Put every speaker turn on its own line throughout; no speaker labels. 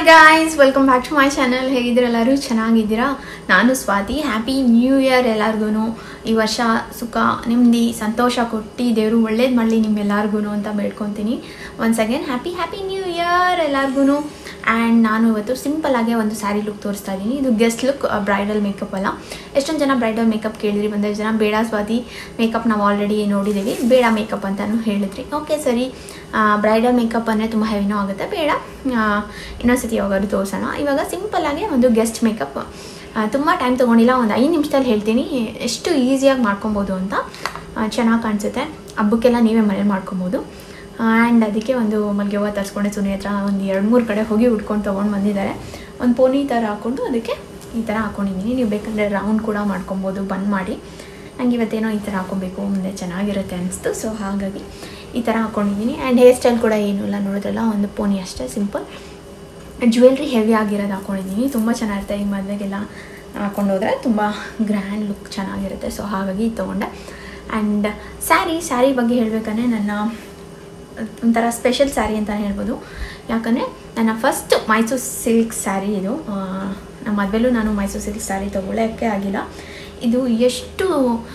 guys welcome back to my channel ಹೇಗಿದ್ದೀರಾ ಎಲ್ಲರೂ ಚೆನ್ನಾಗಿದ್ದೀರಾ ನಾನು ಸ್ವಾತಿ ಹ್ಯಾಪಿ ನ್ಯೂ ಇಯರ್ ಎಲ್ಲರಿಗೂ ಈ ವರ್ಷ ಸುಖ ನೆಮ್ಮದಿ ಸಂತೋಷ ಕೊಟ್ಟು ದೇವರು ಒಳ್ಳೇದು ಮಾಡಲಿ ನಿಮ್ಮೆಲ್ಲರಿಗೂ ಅಂತ ಬೇಡ್ಕೊತೀನಿ once again happy happy new year ಎಲ್ಲರಿಗೂ ಆ್ಯಂಡ್ ನಾನು ಇವತ್ತು ಸಿಂಪಲ್ಲಾಗೆ ಒಂದು ಸ್ಯಾರಿ ಲುಕ್ ತೋರಿಸ್ತಾ ಇದ್ದೀನಿ ಇದು ಗೆಸ್ಟ್ ಲುಕ್ ಬ್ರೈಡಲ್ ಮೇಕಪ್ ಅಲ್ಲ ಎಷ್ಟೊಂದು ಜನ ಬ್ರೈಡಲ್ ಮೇಕಪ್ ಕೇಳಿದ್ರಿ ಬಂದಷ್ಟು ಜನ ಬೇಡ ಸ್ವಾತಿ ಮೇಕಪ್ ನಾವು ಆಲ್ರೆಡಿ ನೋಡಿದ್ದೀವಿ ಬೇಡ ಮೇಕಪ್ ಅಂತಲೂ ಹೇಳಿದ್ರಿ ಓಕೆ ಸರಿ ಬ್ರೈಡಲ್ ಮೇಕಪ್ ಅಂದರೆ ತುಂಬ ಹೆವಿನೂ ಆಗುತ್ತೆ ಬೇಡ ಆ, ಇನ್ನೊಂದ್ಸತಿ ಯಾವಾಗಾದ್ರು ತೋರಿಸೋಣ ಇವಾಗ ಸಿಂಪಲ್ಲಾಗಿ ಒಂದು ಗೆಸ್ಟ್ ಮೇಕಪ್ ತುಂಬ ಟೈಮ್ ತೊಗೊಂಡಿಲ್ಲ ಒಂದು ಐದು ನಿಮಿಷದಲ್ಲಿ ಹೇಳ್ತೀನಿ ಎಷ್ಟು ಈಸಿಯಾಗಿ ಮಾಡ್ಕೊಬೋದು ಅಂತ ಚೆನ್ನಾಗಿ ಕಾಣಿಸುತ್ತೆ ಹಬ್ಬಕ್ಕೆಲ್ಲ ನೀವೇ ಮನೇಲಿ ಮಾಡ್ಕೊಬೋದು ಆ್ಯಂಡ್ ಅದಕ್ಕೆ ಒಂದು ಮಲ್ಲಿಗೆ ಹೂವು ತರಿಸ್ಕೊಂಡೆ ಸುನಿ ಹತ್ರ ಒಂದು ಎರಡು ಮೂರು ಕಡೆ ಹೋಗಿ ಉಟ್ಕೊಂಡು ತೊಗೊಂಡು ಬಂದಿದ್ದಾರೆ ಒಂದು ಪೋನಿ ಥರ ಹಾಕ್ಕೊಂಡು ಅದಕ್ಕೆ ಈ ಥರ ಹಾಕ್ಕೊಂಡಿದ್ದೀನಿ ನೀವು ಬೇಕಂದರೆ ರೌಂಡ್ ಕೂಡ ಮಾಡ್ಕೊಬೋದು ಬಂದ್ ಮಾಡಿ ನಂಗೆ ಇವತ್ತೇನೋ ಈ ಥರ ಹಾಕ್ಕೊಬೇಕು ಮುಂದೆ ಚೆನ್ನಾಗಿರುತ್ತೆ ಅನಿಸ್ತು ಸೊ ಹಾಗಾಗಿ ಈ ಥರ ಹಾಕ್ಕೊಂಡಿದ್ದೀನಿ ಆ್ಯಂಡ್ ಹೇರ್ ಸ್ಟೈಲ್ ಕೂಡ ಏನೂ ಇಲ್ಲ ನೋಡಿದ್ರಲ್ಲ ಒಂದು ಪೋನಿ ಅಷ್ಟೇ ಸಿಂಪಲ್ ಜ್ಯುವೆಲ್ರಿ ಹೆವಿ ಆಗಿರೋದು ಹಾಕ್ಕೊಂಡಿದ್ದೀನಿ ತುಂಬ ಚೆನ್ನಾಗಿರುತ್ತೆ ಈ ಮದುವೆಗೆಲ್ಲ ಹಾಕ್ಕೊಂಡು ಹೋದರೆ ತುಂಬ ಗ್ರ್ಯಾಂಡ್ ಲುಕ್ ಚೆನ್ನಾಗಿರುತ್ತೆ ಸೊ ಹಾಗಾಗಿ ಇದು ತೊಗೊಂಡೆ ಆ್ಯಂಡ್ ಸ್ಯಾರಿ ಸ್ಯಾರಿ ಬಗ್ಗೆ ಹೇಳಬೇಕಂದ್ರೆ ನನ್ನ ಒಂಥರ ಸ್ಪೆಷಲ್ ಸ್ಯಾರಿ ಅಂತ ಹೇಳ್ಬೋದು ಯಾಕಂದರೆ ನನ್ನ ಫಸ್ಟ್ ಮೈಸೂರು ಸಿಲ್ಕ್ ಸ್ಯಾರಿ ಇದು ಆ, ನಮ್ಮ ಮದುವೆಲೂ ನಾನು ಮೈಸೂರು ಸಿಲ್ಕ್ ಸ್ಯಾರಿ ತೊಗೊಳ್ಳೋಕ್ಕೆ ಆಗಿಲ್ಲ ಇದು ಎಷ್ಟು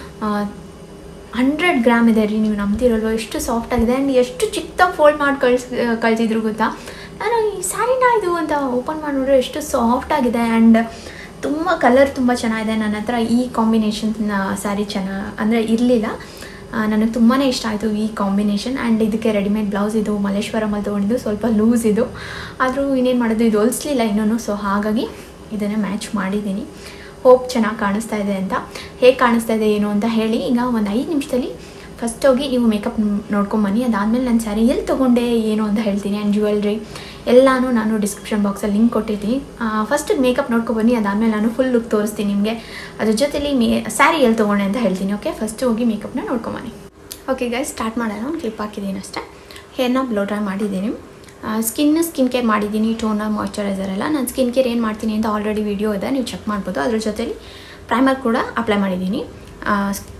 ಹಂಡ್ರೆಡ್ ಗ್ರಾಮ್ ಇದೆ ರೀ ನೀವು ನಂಬ್ತಿರಲ್ವ ಎಷ್ಟು ಸಾಫ್ಟ್ ಆಗಿದೆ ಆ್ಯಂಡ್ ಎಷ್ಟು ಚಿಕ್ಕದಾಗಿ ಫೋಲ್ಡ್ ಮಾಡಿ ಕಳ್ಸಿ ಕಳ್ಸಿದ್ರು ಗೊತ್ತಾ ನಾನು ಈ ಸ್ಯಾರಿನ ಇದು ಅಂತ ಓಪನ್ ಮಾಡಿ ನೋಡಿದ್ರೆ ಎಷ್ಟು ಸಾಫ್ಟ್ ಆಗಿದೆ ಆ್ಯಂಡ್ ತುಂಬ ಕಲರ್ ತುಂಬ ಚೆನ್ನಾಗಿದೆ ನನ್ನ ಹತ್ರ ಈ ಕಾಂಬಿನೇಷನ್ ಸ್ಯಾರಿ ಚೆನ್ನಾಗಿ ಅಂದರೆ ಇರಲಿಲ್ಲ ನನಗೆ ತುಂಬಾ ಇಷ್ಟ ಆಯಿತು ಈ ಕಾಂಬಿನೇಷನ್ ಆ್ಯಂಡ್ ಇದಕ್ಕೆ ರೆಡಿಮೇಡ್ ಬ್ಲೌಸ್ ಇದು ಮಲ್ಲೇಶ್ವರಮಲ್ಲಿ ತೊಗೊಂಡಿದ್ದು ಸ್ವಲ್ಪ ಲೂಸ್ ಇದು ಆದರೂ ಇನ್ನೇನು ಮಾಡೋದು ಇದು ಹೊಲಿಸ್ಲಿಲ್ಲ ಇನ್ನೂ ಸೊ ಹಾಗಾಗಿ ಇದನ್ನೇ ಮ್ಯಾಚ್ ಮಾಡಿದ್ದೀನಿ ಹೋಪ್ ಚೆನ್ನಾಗಿ ಕಾಣಿಸ್ತಾ ಇದೆ ಅಂತ ಹೇಗೆ ಕಾಣಿಸ್ತಾ ಇದೆ ಏನು ಅಂತ ಹೇಳಿ ಈಗ ಒಂದು ಐದು ನಿಮಿಷದಲ್ಲಿ ಫಸ್ಟ್ ಹೋಗಿ ನೀವು ಮೇಕಪ್ ನೋಡ್ಕೊಂಬನ್ನಿ ಅದಾದಮೇಲೆ ನನ್ನ ಸ್ಯಾರಿ ಎಲ್ಲಿ ತೊಗೊಂಡೆ ಏನು ಅಂತ ಹೇಳ್ತೀನಿ ಆ್ಯಂಡ್ ಜ್ಯುವೆಲ್ರಿ ಎಲ್ಲನೂ ನಾನು ಡಿಸ್ಕ್ರಿಪ್ಷನ್ ಬಾಕ್ಸಲ್ಲಿ ಲಿಂಕ್ ಕೊಟ್ಟಿರ್ತೀನಿ ಫಸ್ಟ್ ಮೇಕಪ್ ನೋಡ್ಕೊಬನ್ನಿ ಅದಾದಮೇಲೆ ನಾನು ಫುಲ್ ಲುಕ್ ತೋರಿಸ್ತೀನಿ ನಿಮಗೆ ಅದ್ರ ಜೊತೆಲಿ ಮೇ ಸ್ಯಾರಿ ಎಲ್ಲಿ ತೊಗೊಂಡೆ ಅಂತ ಹೇಳ್ತೀನಿ ಓಕೆ ಫಸ್ಟ್ ಹೋಗಿ ಮೇಕಪ್ನ ನೋಡ್ಕೊಂಬನ್ನಿ ಓಕೆ ಗೈಸ್ ಸ್ಟಾರ್ಟ್ ಮಾಡೋಣ ಒಂದು ಕ್ಲಿಪ್ ಹಾಕಿದ್ದೀನಿ ಅಷ್ಟೇ ಹೇರ್ನ ಬ್ಲೋ ಡ್ರೈ ಮಾಡಿದ್ದೀನಿ ಸ್ಕಿನ್ ಸ್ಕಿನ್ ಕೇರ್ ಮಾಡಿದ್ದೀನಿ ಟೋನರ್ ಮಾಯ್ಚರೈಸರ್ ಎಲ್ಲ ನಾನು ಸ್ಕಿನ್ ಕೇರ್ ಏನು ಮಾಡ್ತೀನಿ ಅಂತ ಆಲ್ರೆಡಿ ವಿಡಿಯೋ ಇದೆ ನೀವು ಚೆಕ್ ಮಾಡ್ಬೋದು ಅದ್ರ ಜೊತೆಲಿ ಪ್ರೈಮರ್ ಕೂಡ ಅಪ್ಲೈ ಮಾಡಿದ್ದೀನಿ ಆ,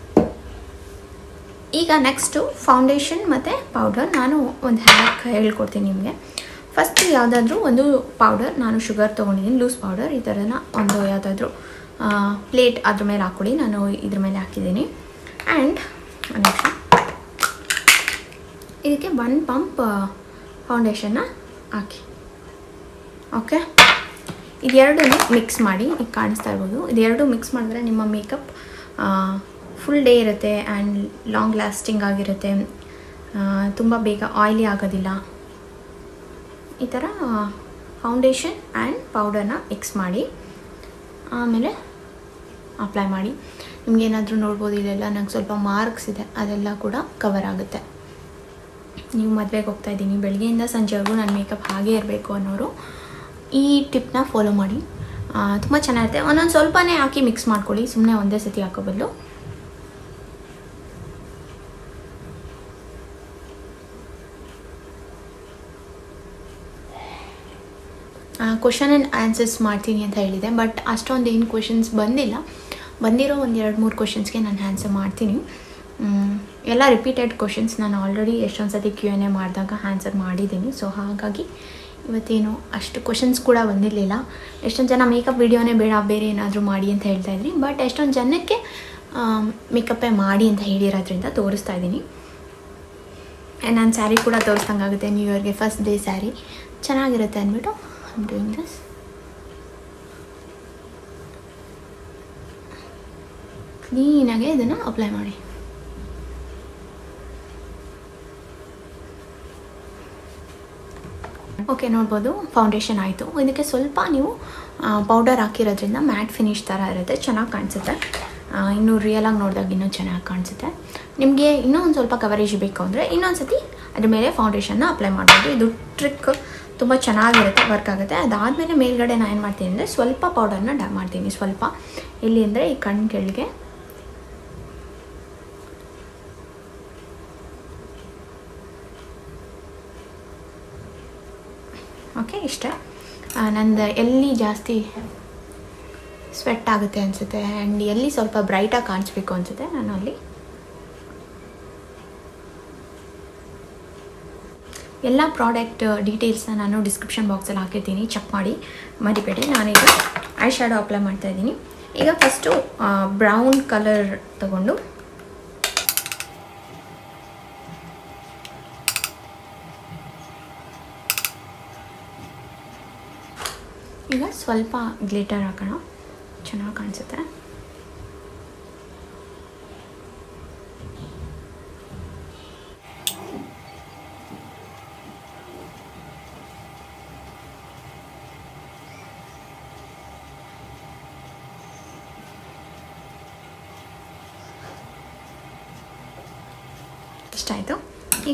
ಈಗ ನೆಕ್ಸ್ಟು ಫೌಂಡೇಶನ್ ಮತ್ತು ಪೌಡರ್ ನಾನು ಒಂದು ಹ್ಯಾಕ್ ಹೇಳ್ಕೊಡ್ತೀನಿ ನಿಮಗೆ ಫಸ್ಟ್ ಯಾವುದಾದ್ರೂ ಒಂದು ಪೌಡರ್ ನಾನು ಶುಗರ್ ತೊಗೊಂಡಿದ್ದೀನಿ ಲೂಸ್ ಪೌಡರ್ ಈ ಥರನ ಒಂದು ಯಾವುದಾದ್ರೂ ಪ್ಲೇಟ್ ಅದ್ರ ಮೇಲೆ ಹಾಕ್ಕೊಡಿ ನಾನು ಇದ್ರ ಮೇಲೆ ಹಾಕಿದ್ದೀನಿ ಆ್ಯಂಡ್ ಒಂದು ನಿಮಿಷ ಇದಕ್ಕೆ ಒನ್ ಪಂಪ್ ಫೌಂಡೇಶನ್ನ ಹಾಕಿ ಓಕೆ ಇದೆರಡೂ ಮಿಕ್ಸ್ ಮಾಡಿ ಈಗ ಕಾಣಿಸ್ತಾ ಇರ್ಬೋದು ಇದೆರಡು ಮಿಕ್ಸ್ ಮಾಡಿದ್ರೆ ನಿಮ್ಮ ಮೇಕಪ್ ಫುಲ್ ಡೇ ಇರುತ್ತೆ ಆ್ಯಂಡ್ ಲಾಂಗ್ ಲಾಸ್ಟಿಂಗ್ ಆಗಿರುತ್ತೆ ತುಂಬ ಬೇಗ ಆಯ್ಲಿ ಆಗೋದಿಲ್ಲ ಈ ಥರ ಫೌಂಡೇಶನ್ ಆ್ಯಂಡ್ ಪೌಡರ್ನ ಮಿಕ್ಸ್ ಮಾಡಿ ಆಮೇಲೆ ಅಪ್ಲೈ ಮಾಡಿ ನಿಮ್ಗೇನಾದರೂ ನೋಡ್ಬೋದು ಇಲ್ಲೆಲ್ಲ ನಂಗೆ ಸ್ವಲ್ಪ ಮಾರ್ಕ್ಸ್ ಇದೆ ಅದೆಲ್ಲ ಕೂಡ ಕವರ್ ಆಗುತ್ತೆ ನೀವು ಮದುವೆಗೆ ಹೋಗ್ತಾ ಇದ್ದೀನಿ ಬೆಳಗ್ಗೆಯಿಂದ ಸಂಜೆವರೆಗೂ ನನ್ನ ಮೇಕಪ್ ಹಾಗೇ ಇರಬೇಕು ಅನ್ನೋರು ಈ ಟಿಪ್ನ ಫಾಲೋ ಮಾಡಿ ತುಂಬ ಚೆನ್ನಾಗಿರುತ್ತೆ ಒಂದೊಂದು ಸ್ವಲ್ಪನೇ ಹಾಕಿ ಮಿಕ್ಸ್ ಮಾಡ್ಕೊಳ್ಳಿ ಸುಮ್ಮನೆ ಒಂದೇ ಸತಿ ಹಾಕೋ ಬದಲು ಕ್ವಶನ್ ಆ್ಯಂಡ್ ಆನ್ಸರ್ಸ್ ಮಾಡ್ತೀನಿ ಅಂತ ಹೇಳಿದೆ ಬಟ್ ಅಷ್ಟೊಂದು ಏನು ಕ್ವಶನ್ಸ್ ಬಂದಿಲ್ಲ ಬಂದಿರೋ ಒಂದು ಎರಡು ಮೂರು ಕ್ವಶನ್ಸ್ಗೆ ನಾನು ಆನ್ಸರ್ ಮಾಡ್ತೀನಿ ಮ್, ಎಲ್ಲ ರಿಪೀಟೆಡ್ ಕ್ವಶನ್ಸ್ ನಾನು ಆಲ್ರೆಡಿ ಎಷ್ಟೊಂದು ಸತಿ ಕ್ಯೂ ಎನ್ ಎ ಮಾಡಿದಾಗ ಆನ್ಸರ್ ಮಾಡಿದ್ದೀನಿ ಸೊ ಹಾಗಾಗಿ ಇವತ್ತೇನು ಅಷ್ಟು ಕ್ವಶನ್ಸ್ ಕೂಡ ಬಂದಿರಲಿಲ್ಲ ಎಷ್ಟೊಂದು ಜನ ಮೇಕಪ್ ವಿಡಿಯೋನೇ ಬೇಡ ಬೇರೆ ಏನಾದರೂ ಮಾಡಿ ಅಂತ ಹೇಳ್ತಾ ಇದ್ರಿ ಬಟ್ ಎಷ್ಟೊಂದು ಜನಕ್ಕೆ ಮೇಕಪ್ಪೇ ಮಾಡಿ ಅಂತ ಹೇಳಿರೋದ್ರಿಂದ ತೋರಿಸ್ತಾ ಇದ್ದೀನಿ ನಾನು ಸ್ಯಾರಿ ಕೂಡ ತೋರಿಸ್ದಂಗಾಗುತ್ತೆ ನ್ಯೂ ಇಯರ್ಗೆ ಫಸ್ಟ್ ಡೇ ಸ್ಯಾರಿ ಚೆನ್ನಾಗಿರುತ್ತೆ ಅಂದ್ಬಿಟ್ಟು ಐಮ್ ಡೂಯಿಂಗ್ ದಿಸ್ ಕ್ಲೀನಾಗೆ ಇದನ್ನು ಅಪ್ಲೈ ಮಾಡಿ ಓಕೆ ನೋಡ್ಬೋದು ಫೌಂಡೇಶನ್ ಆಯಿತು ಇದಕ್ಕೆ ಸ್ವಲ್ಪ ನೀವು ಪೌಡರ್ ಹಾಕಿರೋದ್ರಿಂದ ಮ್ಯಾಟ್ ಫಿನಿಶ್ ಥರ ಇರುತ್ತೆ ಚೆನ್ನಾಗಿ ಕಾಣಿಸುತ್ತೆ ಆ, ಇನ್ನು ರಿಯಲಾಗಿ ನೋಡಿದಾಗ ಇನ್ನೂ ಚೆನ್ನಾಗಿ ಕಾಣಿಸುತ್ತೆ ನಿಮಗೆ ಇನ್ನೂ ಒಂದು ಸ್ವಲ್ಪ ಕವರೇಜ್ ಬೇಕು ಅಂದರೆ ಇನ್ನೊಂದು ಸತಿ ಅದ್ರ ಮೇಲೆ ಫೌಂಡೇಶನ್ನ ಅಪ್ಲೈ ಮಾಡ್ಬೋದು ಇದು ಟ್ರಿಕ್ ತುಂಬ ಚೆನ್ನಾಗಿರುತ್ತೆ ವರ್ಕ್ ಆಗುತ್ತೆ ಅದಾದಮೇಲೆ ಮೇಲ್ಗಡೆ ನಾನು ಏನು ಮಾಡ್ತೀನಿ ಅಂದರೆ ಸ್ವಲ್ಪ ಪೌಡರ್ನ ಡಾ ಮಾಡ್ತೀನಿ ಸ್ವಲ್ಪ ಎಲ್ಲಿ ಅಂದರೆ ಈ ಕಣ್ಣು ಕೆಳಗೆ ಓಕೆ ಇಷ್ಟ ನಂದು ಎಲ್ಲಿ ಜಾಸ್ತಿ ಸ್ವೆಟ್ ಆಗುತ್ತೆ ಅನಿಸುತ್ತೆ ಆ್ಯಂಡ್ ಎಲ್ಲಿ ಸ್ವಲ್ಪ ಬ್ರೈಟಾಗಿ ಕಾಣಿಸ್ಬೇಕು ಅನಿಸುತ್ತೆ ನಾನು ಅಲ್ಲಿ ಎಲ್ಲ ಪ್ರಾಡಕ್ಟ್ ಡೀಟೇಲ್ಸ್ನ ನಾನು ಡಿಸ್ಕ್ರಿಪ್ಷನ್ ಬಾಕ್ಸಲ್ಲಿ ಹಾಕಿರ್ತೀನಿ ಚೆಕ್ ಮಾಡಿ ಮರಿಬೇಡಿ ನಾನೀಗ ಐ ಶ್ಯಾಡೋ ಅಪ್ಲೈ ಮಾಡ್ತಾ ಇದ್ದೀನಿ ಈಗ ಫಸ್ಟು ಬ್ರೌನ್ ಕಲರ್ ತಗೊಂಡು ಈಗ ಸ್ವಲ್ಪ ಗ್ಲಿಟರ್ ಹಾಕೋಣ ಚೆನ್ನಾಗಿ ಕಾಣಿಸುತ್ತೆ ಇಷ್ಟ ಆಯಿತು ಈಗ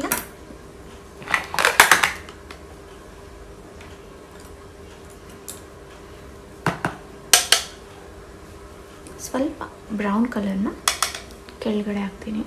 ಸ್ವಲ್ಪ ಬ್ರೌನ್ ಕಲರ್ನ ಕೆಳಗಡೆ ಹಾಕ್ತೀನಿ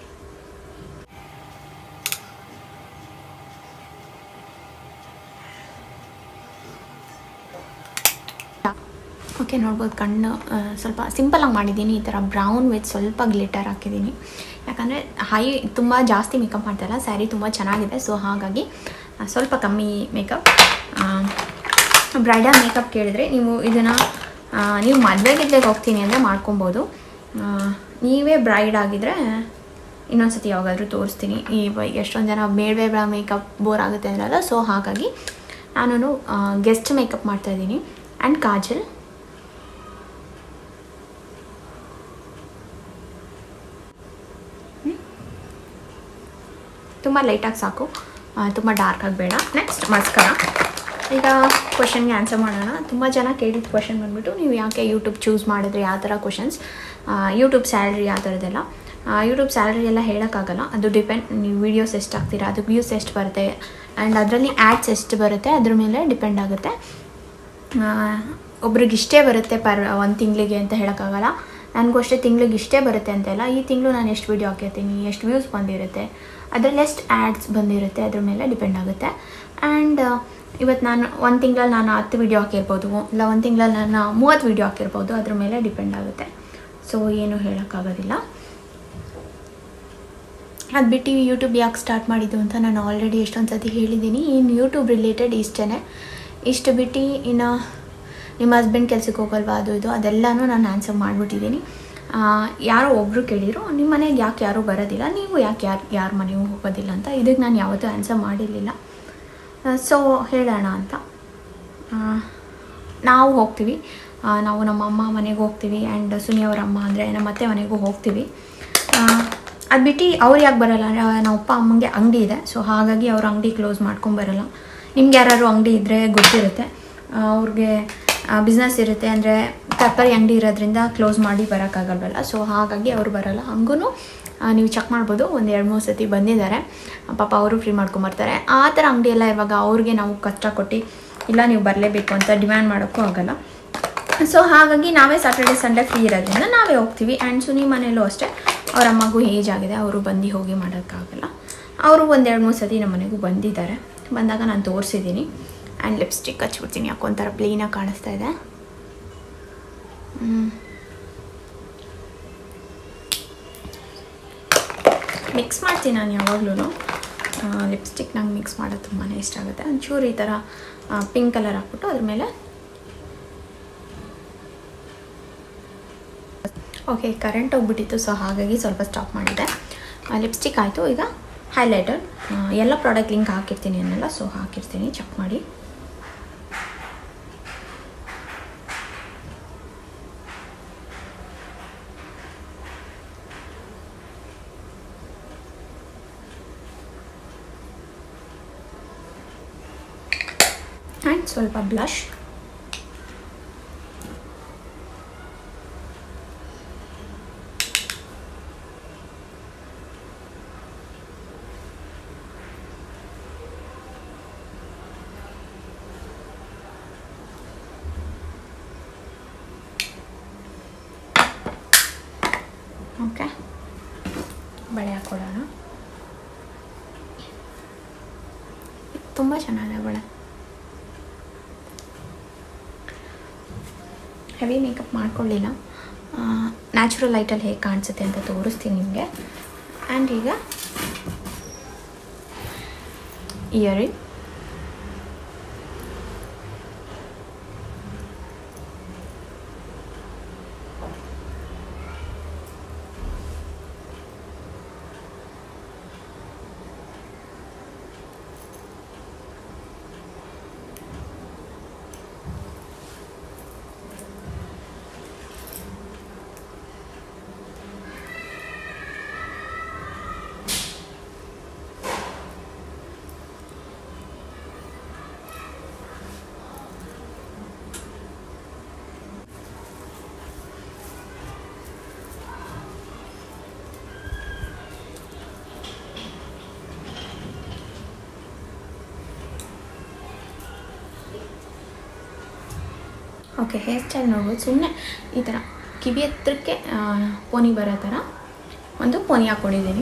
ಓಕೆ ನೋಡ್ಬೋದು ಕಣ್ಣು ಆ, ಸ್ವಲ್ಪ ಸಿಂಪಲಾಗಿ ಮಾಡಿದ್ದೀನಿ ಈ ಥರ ಬ್ರೌನ್ ವಿತ್ ಸ್ವಲ್ಪ ಗ್ಲಿಟರ್ ಹಾಕಿದ್ದೀನಿ ಯಾಕಂದರೆ ಹೈ ತುಂಬ ಜಾಸ್ತಿ ಮೇಕಪ್ ಮಾಡ್ತಾಯಿಲ್ಲ ಸ್ಯಾರಿ ತುಂಬ ಚೆನ್ನಾಗಿದೆ ಸೊ ಹಾಗಾಗಿ ಆ, ಸ್ವಲ್ಪ ಕಮ್ಮಿ ಮೇಕಪ್ ಬ್ರೈಡಲ್ ಮೇಕಪ್ ಕೇಳಿದರೆ ನೀವು ಇದನ್ನು ನೀವು ಮದುವೆ ಗಿದ್ವೆಗೆ ಹೋಗ್ತೀನಿ ಅಂದರೆ ಮಾಡ್ಕೊಬೋದು ಆ, ನೀವೇ ಬ್ರೈಡ್ ಆಗಿದ್ದರೆ ಇನ್ನೊಂದ್ಸತಿ ಯಾವಾಗಾದರೂ ತೋರಿಸ್ತೀನಿ ಈ ಬ- ಎಷ್ಟೊಂದು ಜನ ಬೇಡ ಬೇಡ ಮೇಕಪ್ ಬೋರ್ ಆಗುತ್ತೆ ಅಂದ್ರಲ್ಲ ಸೊ ಹಾಗಾಗಿ ನಾನು ಗೆಸ್ಟ್ ಮೇಕಪ್ ಮಾಡ್ತಾಯಿದ್ದೀನಿ ಆ್ಯಂಡ್ ಕಾಜಲ್ ತುಂಬ ಲೈಟಾಗಿ ಸಾಕು ತುಂಬ ಡಾರ್ಕಾಗಿ ಬೇಡ ನೆಕ್ಸ್ಟ್ ಮಸ್ಕರ ಈಗ ಕ್ವಶನ್ಗೆ ಆನ್ಸರ್ ಮಾಡೋಣ ತುಂಬ ಜನ ಕೇಳಿದ ಕ್ವಶನ್ ಬಂದ್ಬಿಟ್ಟು ನೀವು ಯಾಕೆ ಯೂಟ್ಯೂಬ್ ಚೂಸ್ ಮಾಡಿದ್ರೆ ಯಾವ ಥರ ಕ್ವಶನ್ಸ್ ಯೂಟ್ಯೂಬ್ ಸ್ಯಾಲ್ರಿ ಆ ಥರದ್ದೆಲ್ಲ ಯೂಟ್ಯೂಬ್ ಸ್ಯಾಲ್ರಿ ಎಲ್ಲ ಹೇಳೋಕ್ಕಾಗಲ್ಲ ಅದು ಡಿಪೆಂಡ್ ನೀವು ವೀಡಿಯೋಸ್ ಎಷ್ಟು ಹಾಕ್ತೀರಾ ಅದು ವ್ಯೂಸ್ ಎಷ್ಟು ಬರುತ್ತೆ ಆ್ಯಂಡ್ ಅದರಲ್ಲಿ ಆ್ಯಡ್ಸ್ ಎಷ್ಟು ಬರುತ್ತೆ ಅದ್ರ ಮೇಲೆ ಡಿಪೆಂಡ್ ಆಗುತ್ತೆ ಒಬ್ರಿಗೆ ಇಷ್ಟೇ ಬರುತ್ತೆ ಪರ್ ಒಂದು ತಿಂಗಳಿಗೆ ಅಂತ ಹೇಳೋಕ್ಕಾಗಲ್ಲ ನನಗೂ ಅಷ್ಟೇ ತಿಂಗ್ಳಿಗೆ ಇಷ್ಟೇ ಬರುತ್ತೆ ಅಂತೆಲ್ಲ ಈ ತಿಂಗಳು ನಾನು ಎಷ್ಟು ವೀಡಿಯೋ ಹಾಕಿರ್ತೀನಿ ಎಷ್ಟು ವ್ಯೂಸ್ ಬಂದಿರುತ್ತೆ ಅದರಲ್ಲಿ ಎಷ್ಟು ಆ್ಯಡ್ಸ್ ಬಂದಿರುತ್ತೆ ಅದ್ರ ಮೇಲೆ ಡಿಪೆಂಡ್ ಆಗುತ್ತೆ ಆ್ಯಂಡ್ ಇವತ್ತು ನಾನು ಒಂದು ತಿಂಗಳಲ್ಲಿ ನಾನು ಹತ್ತು ವೀಡಿಯೋ ಹಾಕಿರ್ಬೋದು ಇಲ್ಲ ಒಂದು ತಿಂಗಳಲ್ಲಿ ನಾನು ಮೂವತ್ತು ವೀಡಿಯೋ ಹಾಕಿರ್ಬೋದು ಅದ್ರ ಮೇಲೆ ಡಿಪೆಂಡ್ ಆಗುತ್ತೆ ಸೊ ಏನು ಹೇಳೋಕ್ಕಾಗೋದಿಲ್ಲ ಅದು ಬಿಟ್ಟು ಯೂಟ್ಯೂಬ್ ಯಾಕೆ ಸ್ಟಾರ್ಟ್ ಮಾಡಿದ್ದು ಅಂತ ನಾನು ಆಲ್ರೆಡಿ ಎಷ್ಟೊಂದು ಸತಿ ಹೇಳಿದ್ದೀನಿ ಇನ್ನು ಯೂಟ್ಯೂಬ್ ರಿಲೇಟೆಡ್ ಇಷ್ಟೇ ಇಷ್ಟು ಬಿಟ್ಟು ಇನ್ನು ನಿಮ್ಮ ಹಸ್ಬೆಂಡ್ ಕೆಲ್ಸಕ್ಕೆ ಹೋಗಲ್ವಾ ಅದು ಇದು ಅದೆಲ್ಲನೂ ನಾನು ಆನ್ಸರ್ ಮಾಡಿಬಿಟ್ಟಿದ್ದೀನಿ ಯಾರೋ ಒಬ್ಬರು ಕೇಳಿದರು ನಿಮ್ಮ ಮನೆಗೆ ಯಾಕೆ ಯಾರೂ ಬರೋದಿಲ್ಲ ನೀವು ಯಾಕೆ ಯಾರು ಯಾರ ಮನೆಗೂ ಹೋಗೋದಿಲ್ಲ ಅಂತ ಇದಕ್ಕೆ ನಾನು ಯಾವತ್ತೂ ಆನ್ಸರ್ ಮಾಡಿರಲಿಲ್ಲ ಸೊ ಹೇಳೋಣ ಅಂತ ಆ, ನಾವು ಹೋಗ್ತೀವಿ ಆ, ನಾವು ನಮ್ಮ ಅಮ್ಮ ಮನೆಗೆ ಹೋಗ್ತೀವಿ ಆ್ಯಂಡ್ ಸುನಿ ಅವರ ಅಮ್ಮ ಅಂದರೆ ನಮ್ಮ ಅತ್ತೆ ಮನೆಗೂ ಹೋಗ್ತೀವಿ ಅದು ಬಿಟ್ಟು ಅವ್ರು ಯಾಕೆ ಬರಲ್ಲ ಅಂದರೆ ನಮ್ಮ ಅಪ್ಪ ಅಮ್ಮಂಗೆ ಅಂಗಡಿ ಇದೆ ಸೊ ಹಾಗಾಗಿ ಅವ್ರ ಅಂಗಡಿ ಕ್ಲೋಸ್ ಮಾಡ್ಕೊಂಬರಲ್ಲ ನಿಮ್ಗೆ ಯಾರು ಅಂಗಡಿ ಇದ್ದರೆ ಗೊತ್ತಿರುತ್ತೆ ಆ, ಅವ್ರಿಗೆ ಬಿಸ್ನೆಸ್ ಇರುತ್ತೆ ಅಂದರೆ ತರಕಾರಿ ಅಂಗಡಿ ಇರೋದ್ರಿಂದ ಕ್ಲೋಸ್ ಮಾಡಿ ಬರೋಕ್ಕಾಗಲ್ವಲ್ಲ ಸೊ ಹಾಗಾಗಿ ಅವ್ರು ಬರಲ್ಲ ಹಂಗೂ ನೀವು ಚೆಕ್ ಮಾಡ್ಬೋದು ಒಂದು ಎರಡು ಮೂರು ಸತಿ ಬಂದಿದ್ದಾರೆ ಪಾಪ ಅವರು ಫ್ರೀ ಮಾಡ್ಕೊಂಬರ್ತಾರೆ ಆ ಥರ ಅಂಗಡಿ ಎಲ್ಲ ಇವಾಗ ಅವ್ರಿಗೆ ನಾವು ಕಷ್ಟ ಕೊಟ್ಟು ಇಲ್ಲ ನೀವು ಬರಲೇಬೇಕು ಅಂತ ಡಿಮ್ಯಾಂಡ್ ಮಾಡೋಕ್ಕೂ ಆಗಲ್ಲ ಸೊ ಹಾಗಾಗಿ ನಾವೇ ಸ್ಯಾಟರ್ಡೆ ಸಂಡೇ ಫ್ರೀ ಇರೋದ್ರಿಂದ ನಾವೇ ಹೋಗ್ತೀವಿ ಆ್ಯಂಡ್ ಸುನಿ ಮನೇಲೂ ಅಷ್ಟೇ ಅವ್ರ ಅಮ್ಮಗೂ ಏಜ್ ಆಗಿದೆ ಅವರು ಬಂದು ಹೋಗಿ ಮಾಡೋಕ್ಕಾಗಲ್ಲ ಅವರು ಒಂದೆರಡು ಮೂರು ಸತಿ ನಮ್ಮ ಮನೆಗೂ ಬಂದಿದ್ದಾರೆ ಬಂದಾಗ ನಾನು ತೋರಿಸಿದ್ದೀನಿ ಆ್ಯಂಡ್ ಲಿಪ್ಸ್ಟಿಕ್ ಹಚ್ಬಿಡ್ತೀನಿ ಯಾಕೋ ಒಂಥರ ಪ್ಲೇನಾಗಿ ಕಾಣಿಸ್ತಾ ಇದೆ ಮಿಕ್ಸ್ ಮಾಡ್ತೀನಿ ನಾನು ಯಾವಾಗಲೂ ಲಿಪ್ಸ್ಟಿಕ್ ನಂಗೆ ಮಿಕ್ಸ್ ಮಾಡೋದು ತುಂಬಾ ಇಷ್ಟ ಆಗುತ್ತೆ ಒಂಚೂರು ಈ ಥರ ಪಿಂಕ್ ಕಲರ್ ಹಾಕ್ಬಿಟ್ಟು ಅದ್ರ ಮೇಲೆ ಓಕೆ ಕರೆಂಟ್ ಹೋಗ್ಬಿಟ್ಟಿತ್ತು ಸೊ ಹಾಗಾಗಿ ಸ್ವಲ್ಪ ಸ್ಟಾಪ್ ಮಾಡಿದೆ ಲಿಪ್ಸ್ಟಿಕ್ ಆಯಿತು ಈಗ ಹೈಲೈಟರ್ ಎಲ್ಲ ಪ್ರಾಡಕ್ಟ್ ಲಿಂಕ್ ಹಾಕಿರ್ತೀನಿ ಅನ್ನೆಲ್ಲ ಸೊ ಹಾಕಿರ್ತೀನಿ ಚೆಕ್ ಮಾಡಿ ಆ್ಯಂಡ್ ಸ್ವಲ್ಪ ಬ್ಲಷ್ ಓಕೆ ಬಳೆ ಹಾಕ್ಕೊಳ್ಳೋಣ ತುಂಬ ಚೆನ್ನಾಗಿದೆ ಬಳೆ ಹೆವಿ ಮೇಕಪ್ ಮಾಡ್ಕೊಳ್ಳಿಲ್ಲ ನ್ಯಾಚುರಲ್ ಲೈಟಲ್ಲಿ ಹೇಗೆ ಕಾಣಿಸುತ್ತೆ ಅಂತ ತೋರಿಸ್ತೀನಿ ನಿಮಗೆ ಆ್ಯಂಡ್ ಈಗ ಇಯರಿಂಗ್ ಓಕೆ ಹೇರ್ ಸ್ಟೈಲ್ ನೋಡ್ಬೋದು ಸುಮ್ಮನೆ ಈ ಥರ ಕಿವಿ ಹತ್ರಕ್ಕೆ ಆ, ಪೋನಿ ಬರೋ ಥರ ಒಂದು ಪೋನಿ ಹಾಕ್ಕೊಂಡಿದ್ದೀನಿ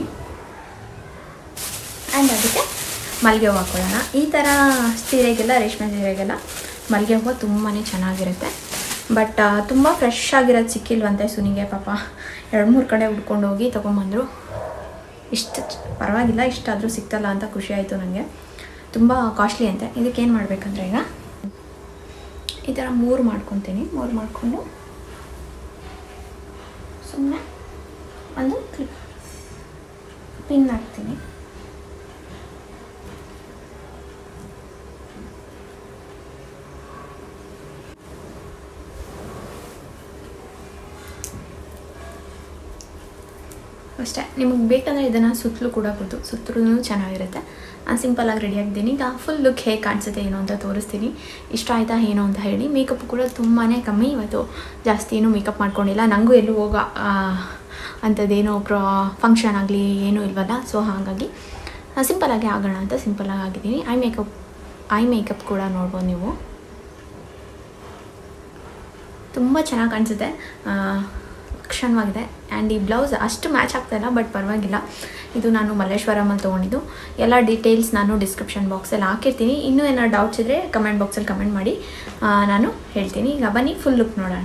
ಆ್ಯಂಡ್ ಅದಕ್ಕೆ ಮಲ್ಲಿಗೆ ಹೂವು ಹಾಕ್ಕೊಳ್ಳೋಣ ಈ ಥರ ಸೀರೆಗೆಲ್ಲ ರೇಷ್ಮೆ ಸೀರೆಗೆಲ್ಲ ಮಲ್ಲಿಗೆ ಹೂವು ತುಂಬಾ ಚೆನ್ನಾಗಿರುತ್ತೆ ಬಟ್ ತುಂಬ ಫ್ರೆಶ್ ಆಗಿರೋದು ಸಿಕ್ಕಿಲ್ವಂತೆ ಸುನಿಗೆ ಪಾಪ ಎರಡು ಮೂರು ಕಡೆ ಹುಡ್ಕೊಂಡು ಹೋಗಿ ತೊಗೊಂಬಂದರು ಇಷ್ಟು ಚ- ಪರವಾಗಿಲ್ಲ ಇಷ್ಟಾದರೂ ಸಿಕ್ತಲ್ಲ ಅಂತ ಖುಷಿ ಆಯಿತು ನನಗೆ ತುಂಬ ಕಾಸ್ಟ್ಲಿ ಅಂತೆ ಇದಕ್ಕೇನು ಮಾಡಬೇಕಂದ್ರೆ ಈಗ ಈ ಥರ ಮೂರು ಮಾಡ್ಕೊತೀನಿ ಮೂರು ಮಾಡಿಕೊಂಡು ಸುಮ್ಮನೆ ಒಂದು ಕ್ಲಿಪ್ ಪಿನ್ ಹಾಕ್ತೀನಿ ಅಷ್ಟೇ ನಿಮಗೆ ಬೇಕಂದರೆ ಇದನ್ನು ಸುತ್ತಲೂ ಕೂಡ ಕೂತು ಸುತ್ತಲೂ ಚೆನ್ನಾಗಿರುತ್ತೆ ನಾನು ಸಿಂಪಲಾಗಿ ರೆಡಿ ಆಗಿದ್ದೀನಿ ಈಗ ಫುಲ್ ಲುಕ್ ಹೇಗೆ ಕಾಣಿಸುತ್ತೆ ಏನು ಅಂತ ತೋರಿಸ್ತೀನಿ ಇಷ್ಟ ಆಯಿತಾ ಏನು ಅಂತ ಹೇಳಿ ಮೇಕಪ್ ಕೂಡ ತುಂಬಾ ಕಮ್ಮಿ ಇವತ್ತು ಜಾಸ್ತಿ ಏನೂ ಮೇಕಪ್ ಮಾಡ್ಕೊಂಡಿಲ್ಲ ನನಗೂ ಎಲ್ಲೂ ಹೋಗೋ ಅಂಥದ್ದೇನೋ ಪ್ರಾ ಫಂಕ್ಷನ್ ಆಗಲಿ ಏನೂ ಇಲ್ವಲ್ಲ ಸೊ ಹಾಗಾಗಿ ಸಿಂಪಲಾಗಿ ಆಗೋಣ ಅಂತ ಸಿಂಪಲಾಗಿ ಆಗಿದ್ದೀನಿ ಐ ಮೇಕಪ್ ಐ ಮೇಕಪ್ ಕೂಡ ನೋಡ್ಬೋದು ನೀವು ತುಂಬ ಚೆನ್ನಾಗಿ ಕಾಣಿಸುತ್ತೆ ಆ, ಲಕ್ಷಣವಾಗಿದೆ ಆ್ಯಂಡ್ ಈ ಬ್ಲೌಸ್ ಅಷ್ಟು ಮ್ಯಾಚ್ ಆಗ್ತಾಯಿಲ್ಲ ಬಟ್ ಪರವಾಗಿಲ್ಲ ಇದು ನಾನು ಮಲ್ಲೇಶ್ವರಮಲ್ಲಿ ತೊಗೊಂಡಿದ್ದು ಎಲ್ಲ ಡೀಟೇಲ್ಸ್ ನಾನು ಡಿಸ್ಕ್ರಿಪ್ಷನ್ ಬಾಕ್ಸಲ್ಲಿ ಹಾಕಿರ್ತೀನಿ ಇನ್ನೂ ಏನಾದ್ರು ಡೌಟ್ಸ್ ಇದ್ದರೆ ಕಮೆಂಟ್ ಬಾಕ್ಸಲ್ಲಿ ಕಮೆಂಟ್ ಮಾಡಿ ಆ, ನಾನು ಹೇಳ್ತೀನಿ ಈಗ ಬನ್ನಿ ಫುಲ್ ಲುಕ್ ನೋಡೋಣ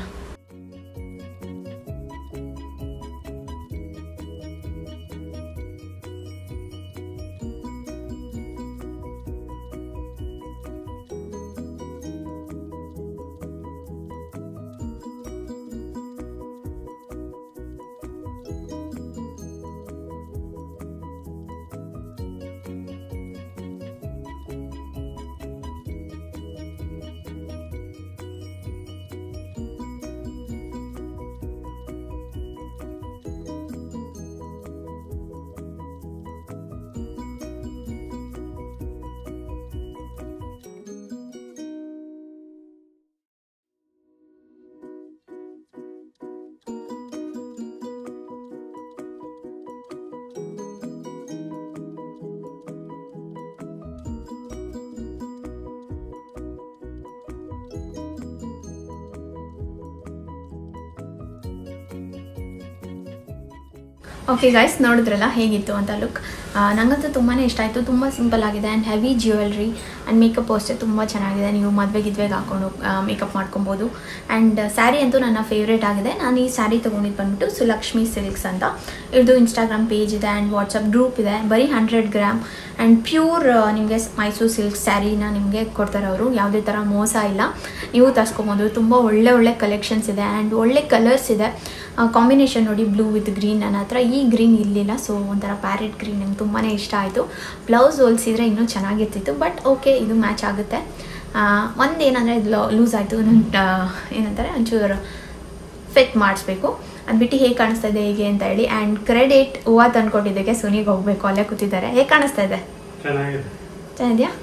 ಓಕೆ ಗೈಸ್ ನೋಡಿದ್ರಲ್ಲ ಹೇಗಿತ್ತು ಅಂತ ಲುಕ್ ನನಗಂತೂ ತುಂಬಾ ಇಷ್ಟ ಆಯಿತು ತುಂಬ ಸಿಂಪಲ್ ಆಗಿದೆ and heavy jewellery and makeup ಅಷ್ಟೇ ತುಂಬ ಚೆನ್ನಾಗಿದೆ ನೀವು ಮದುವೆ ಗಿದ್ವೆಗೆ ಹಾಕೊಂಡು ಮೇಕಪ್ ಮಾಡ್ಕೊಬೋದು ಆ್ಯಂಡ್ ಸ್ಯಾರಿ ಅಂತೂ ನನ್ನ ಫೇವ್ರೇಟ್ ಆಗಿದೆ ನಾನು ಈ ಸ್ಯಾರಿ ತೊಗೊಂಡಿದ್ದು ಬಂದ್ಬಿಟ್ಟು ಸುಲಕ್ಷ್ಮಿ ಸಿಲ್ಕ್ಸ್ ಅಂತ ಇದು ಇನ್ಸ್ಟಾಗ್ರಾಮ್ ಪೇಜ್ ಇದೆ ಆ್ಯಂಡ್ ವಾಟ್ಸಪ್ ಗ್ರೂಪ್ ಇದೆ ಬರೀ ಹಂಡ್ರೆಡ್ ಗ್ರಾಮ್ ಆ್ಯಂಡ್ ಪ್ಯೂರ್ ನಿಮಗೆ ಮೈಸೂರು ಸಿಲ್ಕ್ ಸ್ಯಾರಿನ ನಿಮಗೆ ಕೊಡ್ತಾರೆ ಅವರು ಯಾವುದೇ ಥರ ಮೋಸ ಇಲ್ಲ ನೀವು ತರ್ಸ್ಕೊಬೋದು ತುಂಬ ಒಳ್ಳೆ ಒಳ್ಳೆ ಕಲೆಕ್ಷನ್ಸ್ ಇದೆ ಆ್ಯಂಡ್ ಒಳ್ಳೆ ಕಲರ್ಸ್ ಇದೆ ಕಾಂಬಿನೇಷನ್ ನೋಡಿ ಬ್ಲೂ ವಿತ್ ಗ್ರೀನ್ ನನ್ನ ಹತ್ರ ಈ ಗ್ರೀನ್ ಇರಲಿಲ್ಲ ಸೊ ಒಂಥರ ಪ್ಯಾರೆಟ್ ಗ್ರೀನ್ ನಂಗೆ ತುಂಬಾ ಇಷ್ಟ ಆಯಿತು ಬ್ಲೌಸ್ ಹೋಲಿಸಿದ್ರೆ ಇನ್ನೂ ಚೆನ್ನಾಗಿರ್ತಿತ್ತು ಬಟ್ ಓಕೆ ಇದು ಮ್ಯಾಚ್ ಆಗುತ್ತೆ ಒಂದು ಏನಂದರೆ ಇದು ಲೂಸ್ ಆಯಿತು ಏನಂತಾರೆ ಒಂಚೂರು ಫಿಟ್ ಮಾಡಿಸ್ಬೇಕು ಅದು ಬಿಟ್ಟು ಹೇಗೆ ಕಾಣಿಸ್ತಾ ಇದೆ ಹೇಗೆ ಅಂತ ಹೇಳಿ ಆ್ಯಂಡ್ ಕ್ರೆಡಿಟ್ ಹೂವು ತಂದ್ಕೊಟ್ಟಿದ್ದಕ್ಕೆ ಸುನಿಗೆ ಹೋಗಬೇಕು ಅಲ್ಲೇ ಕೂತಿದ್ದಾರೆ ಹೇಗೆ ಕಾಣಿಸ್ತಾ ಇದೆ
ಚೆನ್ನಾಗಿದೆ
ಚೆನ್ನಾಗಿದೆಯಾ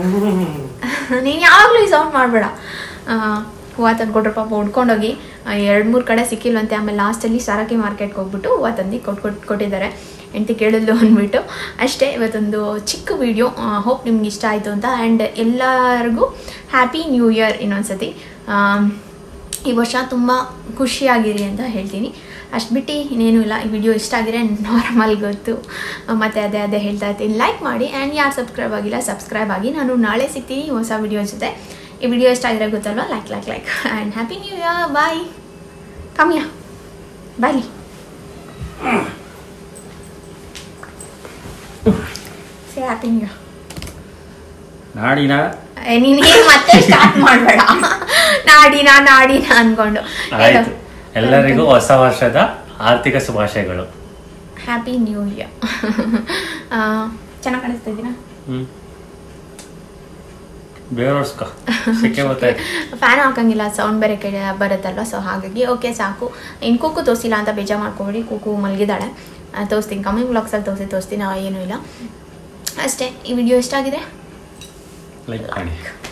ನೀನು ಯಾವಾಗಲೂ ಈ ಸೌಂಡ್ ಮಾಡಬೇಡ ಹೂವು ತಂದ್ಕೊಟ್ರು ಪಾಪ ಉಡ್ಕೊಂಡೋಗಿ ಎರಡು ಮೂರು ಕಡೆ ಸಿಕ್ಕಿಲ್ವಂತೆ ಆಮೇಲೆ ಲಾಸ್ಟಲ್ಲಿ ಸಾರಕಿ ಮಾರ್ಕೆಟ್ಗೆ ಹೋಗ್ಬಿಟ್ಟು ಹೂವು ತಂದು ಕೊಟ್ಟು ಕೊಟ್ಟು ಕೊಟ್ಟಿದ್ದಾರೆ ಹೆಂಡತಿ ಕೇಳಿದ್ಲು ಅಂದ್ಬಿಟ್ಟು ಅಷ್ಟೇ ಇವತ್ತೊಂದು ಚಿಕ್ಕ ವಿಡಿಯೋ ಹೋಪ್ ನಿಮ್ಗೆ ಇಷ್ಟ ಆಯಿತು ಅಂತ ಆ್ಯಂಡ್ ಎಲ್ಲರಿಗೂ ಹ್ಯಾಪಿ ನ್ಯೂ ಇಯರ್ ಇನ್ನೊಂದ್ಸತಿ ಆಮ್, ಈ ವರ್ಷ ತುಂಬ ಖುಷಿಯಾಗಿರಿ ಅಂತ ಹೇಳ್ತೀನಿ ಅಷ್ಟು ಬಿಟ್ಟು ಇನ್ನೇನು ಇಲ್ಲ ಈ ವಿಡಿಯೋ ಇಷ್ಟ ಆಗಿದ್ರೆ ನಾರ್ಮಲ್ ಗೊತ್ತು ಮತ್ತು ಅದೇ ಅದೇ ಹೇಳ್ತಾ ಇರ್ತೀನಿ ಲೈಕ್ ಮಾಡಿ ಆ್ಯಂಡ್ ಯಾರು ಸಬ್ಸ್ಕ್ರೈಬ್ ಆಗಿಲ್ಲ ಸಬ್ಸ್ಕ್ರೈಬ್ ಆಗಿ ನಾನು ನಾಳೆ ಸಿಗ್ತೀನಿ ಹೊಸ ವಿಡಿಯೋ ಜೊತೆ ಈ ವಿಡಿಯೋ ಇಷ್ಟ ಆಗಿದ್ರೆ ಗೊತ್ತಲ್ವಾ like like like and happy new year bye ಕಮ್ಯಾ ಬಾಯ್ಲಿ ಸೇ ಹ್ಯಾಪಿ ನ್ಯೂ ಇಯರ್
ನಾಡಿನ
ಏ, ನೀನ್ ಏನ್ ಮತ್ತೆ ಸ್ಟಾರ್ಟ್ ಮಾಡ್ಬೇಡ ನಾಡಿನ ನಾಡಿನ ಅನ್ಕೊಂಡು
ಆಯ್ತು ಎಲ್ಲರಿಗೂ ಹೊಸ ವರ್ಷದ ಆರ್ಥಿಕ ಶುಭಾಶಯಗಳು
ಹ್ಯಾಪಿ ನ್ಯೂ ಇಯರ್ ಚೆನ್ನಾಗಿ ಕಾಣಿಸ್ತಾ ಇದ್ದೀರಾ
ಹ್ಮ್ ಬೇರೋರ್ಸ್ಕೊ ಸಿಕ್ಕೆ ಗೊತ್ತಾಯ್ತು
ಫ್ಯಾನ್ ಹಾಕಂಗಿಲ್ಲ ಸೌಂಡ್ ಬೇರೆ ಕೇಳಿ ಬರುತ್ತಲ್ವ ಸೊ ಹಾಗಾಗಿ ಓಕೆ ಸಾಕು ಇನ್ನು ಕೂಕು ತೋರಿಸಿಲ್ಲ ಅಂತ ಬೇಜಾರು ಮಾಡ್ಕೊಬೇಡಿ ಕೂಕು ಮಲಗಿದ್ದಾಳೆ ಆ, ತೋರಿಸ್ತೀನಿ ಕಮ್ಮಿಂಗ್ ಬ್ಲಾಗ್ಸಲ್ಲಿ ತೋರಿಸಿ ತೋರಿಸ್ತೀನಿ ಆ, ಏನೂ ಇಲ್ಲ ಅಷ್ಟೇ ಈ ವಿಡಿಯೋ ಎಷ್ಟಾಗಿದೆ
ಲೈಕ್ ಮಾಡಿ